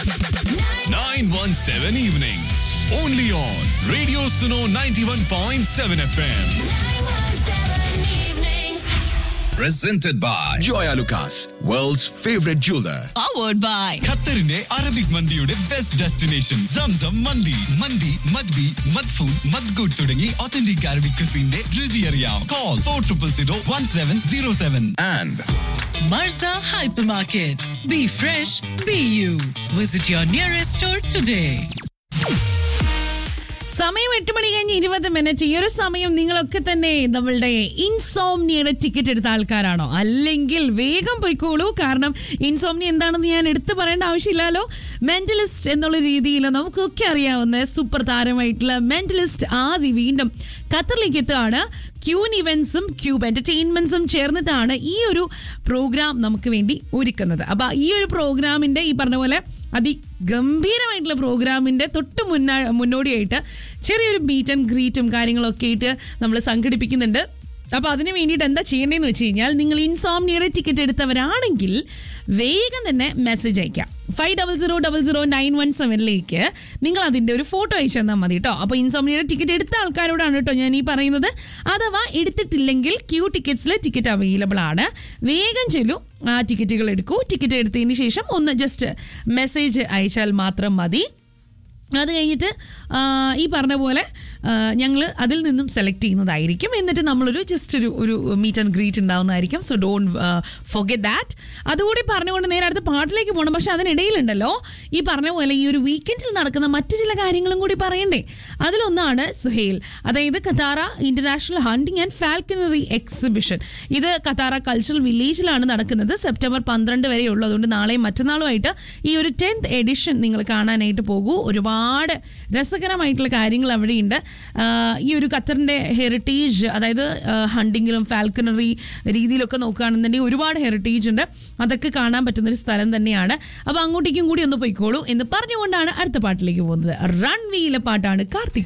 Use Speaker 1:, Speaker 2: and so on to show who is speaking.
Speaker 1: 917 evenings. Only on Radio Suno 91.7 FM. Presented by Joya Lucas, world's favorite jeweler.
Speaker 2: powered by
Speaker 3: ഖത്തറിന്റെ Arabic മന്തിയുടെ best destination സംസം മന്തി മന്തി മദ്ബി മദ്ഫൂൻ മദ്ഗുഡ് തുടങ്ങി ഒത്തന്റിക് അറബിക് ക്രിസിന്റെ രുചി അറിയാം call for triple zero one seven zero seven
Speaker 1: And
Speaker 2: Marza Hypermarket. Be fresh, be you. Visit your nearest store today.
Speaker 4: സമയം എട്ട് മണി കഴിഞ്ഞ് ഇരുപത് മിനിറ്റ് ഈ ഒരു സമയം നിങ്ങളൊക്കെ തന്നെ നമ്മളുടെ ഇൻസോംനിയുടെ ടിക്കറ്റ് എടുത്ത ആൾക്കാരാണോ അല്ലെങ്കിൽ വേഗം പോയിക്കോളൂ കാരണം ഇൻസോംനി എന്താണെന്ന് ഞാൻ എടുത്തു പറയേണ്ട ആവശ്യമില്ലല്ലോ മെന്റലിസ്റ്റ് എന്നുള്ള രീതിയിൽ നമുക്കൊക്കെ അറിയാവുന്ന സൂപ്പർ താരമായിട്ടുള്ള മെന്റലിസ്റ്റ് ആദി വീണ്ടും ഖത്തറിലേക്ക് എത്തുകയാണ് ക്യൂൻ ഇവന്റ്സും ക്യൂബ് എന്റർടൈൻമെന്റ്സും ചേർന്നിട്ടാണ് ഈ ഒരു പ്രോഗ്രാം നമുക്ക് വേണ്ടി ഒരുക്കുന്നത് അപ്പൊ ഈ ഒരു പ്രോഗ്രാമിന്റെ ഈ പറഞ്ഞ പോലെ അതിഗംഭീരമായിട്ടുള്ള പ്രോഗ്രാമിന്റെ തൊട്ട് മുന്നാ മുന്നോടിയായിട്ട് ചെറിയൊരു മീറ്റ് ആൻഡ് ഗ്രീറ്റും കാര്യങ്ങളൊക്കെ ആയിട്ട് നമ്മൾ സംഘടിപ്പിക്കുന്നുണ്ട് അപ്പൊ അതിന് വേണ്ടിയിട്ട് എന്താ ചെയ്യേണ്ടതെന്ന് വെച്ച് കഴിഞ്ഞാൽ നിങ്ങൾ ഇൻസോംനിയുടെ ടിക്കറ്റ് എടുത്തവരാണെങ്കിൽ വേഗം തന്നെ മെസ്സേജ് അയക്കാം five double zero double zero nine one സെവനിലേക്ക് നിങ്ങൾ അതിന്റെ ഒരു ഫോട്ടോ അയച്ചു തന്നാൽ മതി കേട്ടോ അപ്പോൾ ഇൻസോംനിയുടെ ടിക്കറ്റ് എടുത്ത ആൾക്കാരോടാണ് കേട്ടോ ഞാൻ ഈ പറയുന്നത് അഥവാ എടുത്തിട്ടില്ലെങ്കിൽ ക്യൂ ടിക്കറ്റ്സിൽ ടിക്കറ്റ് അവൈലബിൾ ആണ് വേഗം ചെല്ലൂ ആ ടിക്കറ്റുകൾ എടുക്കൂ ടിക്കറ്റ് എടുത്തതിന് ശേഷം ഒന്ന് ജസ്റ്റ് മെസ്സേജ് അയച്ചാൽ മാത്രം മതി അത് കഴിഞ്ഞിട്ട് ആ, ഈ പറഞ്ഞ പോലെ ഞങ്ങൾ അതിൽ നിന്നും സെലക്ട് ചെയ്യുന്നതായിരിക്കും എന്നിട്ട് നമ്മളൊരു ജസ്റ്റ് ഒരു ഒരു മീറ്റ് ആൻഡ് ഗ്രീറ്റ് ഉണ്ടാവുന്നതായിരിക്കും സോ ഡോണ്ട് ഫൊഗെറ്റ് ദാറ്റ് അതുകൂടി പറഞ്ഞുകൊണ്ട് നേരെ അടുത്ത പാട്ടിലേക്ക് പോകണം പക്ഷെ അതിനിടയിലുണ്ടല്ലോ ഈ പറഞ്ഞ പോലെ ഈ ഒരു വീക്കെൻഡിൽ നടക്കുന്ന മറ്റു ചില കാര്യങ്ങളും കൂടി പറയണ്ടേ അതിലൊന്നാണ് സുഹേൽ അതായത് Katara international hunting and falconry exhibition ഇത് കത്താറ കൾച്ചറൽ വില്ലേജിലാണ് നടക്കുന്നത് സെപ്റ്റംബർ പന്ത്രണ്ട് വരെ ഉള്ളൂ അതുകൊണ്ട് നാളെയും മറ്റന്നാളുമായിട്ട് ഈ ഒരു ടെൻത്ത് എഡിഷൻ നിങ്ങൾ കാണാനായിട്ട് പോകൂ ഒരുപാട് രസകരമായിട്ടുള്ള കാര്യങ്ങൾ അവിടെയുണ്ട് ആഹ് ഈ ഒരു ഖത്തറിന്റെ ഹെറിറ്റേജ് അതായത് ഹണ്ടിങ്ങിലും ഫാൽക്കണറി രീതിയിലൊക്കെ നോക്കുകയാണെന്നുണ്ടെങ്കിൽ ഒരുപാട് ഹെറിറ്റേജ് ഉണ്ട് അതൊക്കെ കാണാൻ പറ്റുന്ന ഒരു സ്ഥലം തന്നെയാണ് അപ്പോൾ അങ്ങോട്ടേക്കും കൂടി ഒന്ന് പോയിക്കോളൂ എന്ന് പറഞ്ഞുകൊണ്ടാണ് അടുത്ത പാട്ടിലേക്ക് പോകുന്നത് റൺ വീയിലെ പാട്ടാണ് കാർത്തിക്